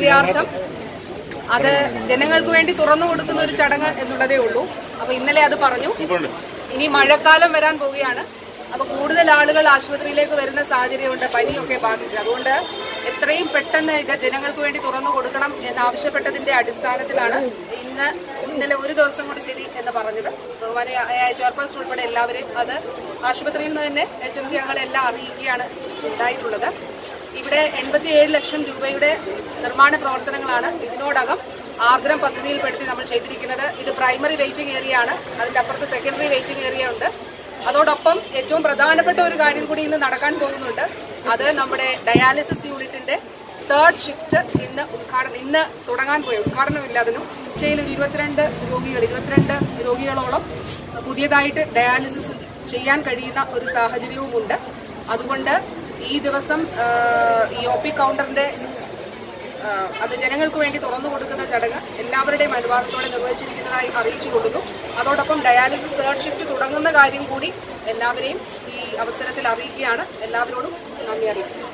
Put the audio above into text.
സൗകര്യാർത്ഥം അത് ജനങ്ങൾക്ക് വേണ്ടി തുറന്നു കൊടുക്കുന്ന ഒരു ചടങ്ങ് എന്നുള്ളതേ ഉള്ളൂ അപ്പൊ ഇന്നലെ അത് പറഞ്ഞു ഇനി മഴക്കാലം വരാൻ പോവുകയാണ് അപ്പൊ കൂടുതൽ ആളുകൾ ആശുപത്രിയിലേക്ക് വരുന്ന സാഹചര്യമുണ്ട് പനിയൊക്കെ ബാധിച്ച് അതുകൊണ്ട് എത്രയും പെട്ടെന്ന് ഇത് ജനങ്ങൾക്ക് വേണ്ടി തുറന്നു കൊടുക്കണം എന്നാവശ്യപ്പെട്ടതിന്റെ അടിസ്ഥാനത്തിലാണ് ഇന്ന് ഇന്നലെ ഒരു ദിവസം കൊണ്ട് ശരി എന്ന് പറഞ്ഞത് ബഹുമാനായ ചെയർപേഴ്സൺ ഉൾപ്പെടെ എല്ലാവരെയും അത് ആശുപത്രിയിൽ നിന്ന് തന്നെ എച്ച് എം സി അംഗങ്ങളെല്ലാം അറിയിക്കുകയാണ് ഉണ്ടായിട്ടുള്ളത് ഇവിടെ എൺപത്തിയേഴ് ലക്ഷം രൂപയുടെ നിർമ്മാണ പ്രവർത്തനങ്ങളാണ് ഇതിനോടകം ആർദ്രം പദ്ധതിയിൽപ്പെടുത്തി നമ്മൾ ചെയ്തിരിക്കുന്നത് ഇത് പ്രൈമറി വെയിറ്റിംഗ് ഏരിയ ആണ് അതിന്റെ അപ്പുറത്ത് സെക്കൻഡറി വെയിറ്റിംഗ് ഏരിയ ഉണ്ട് അതോടൊപ്പം ഏറ്റവും പ്രധാനപ്പെട്ട ഒരു കാര്യം കൂടി ഇന്ന് നടക്കാൻ പോകുന്നുണ്ട് അത് നമ്മുടെ ഡയാലിസിസ് യൂണിറ്റിന്റെ തേർഡ് ഷിഫ്റ്റ് ഇന്ന് ഉദ്ഘാടനം ഇന്ന് തുടങ്ങാൻ പോയി ഉദ്ഘാടനമില്ല അതിനും ഉച്ചയിൽ ഒരു ഇരുപത്തിരണ്ട് രോഗികൾ ഇരുപത്തിരണ്ട് രോഗികളോളം പുതിയതായിട്ട് ഡയാലിസിസ് ചെയ്യാൻ കഴിയുന്ന ഒരു സാഹചര്യവുമുണ്ട് അതുകൊണ്ട് ഈ ദിവസം ആ, ഈ ഒ പി കൗണ്ടറിന്റെ ആ, അത് ജനങ്ങൾക്ക് വേണ്ടി തുറന്നു കൊടുക്കുന്ന ചടങ്ങ് എല്ലാവരുടെയും അനുവാദത്തോടെ നിർവഹിച്ചിരിക്കുന്നതായി അറിയിച്ചു കൊടുക്കുന്നു അതോടൊപ്പം ഡയാലിസിസ് തേർഡ് ഷിഫ്റ്റ് തുടങ്ങുന്ന കാര്യം കൂടി എല്ലാവരെയും ഈ അവസരത്തിൽ അറിയിക്കുകയാണ് എല്ലാവരോടും നന്ദി അറിയിക്കുന്നു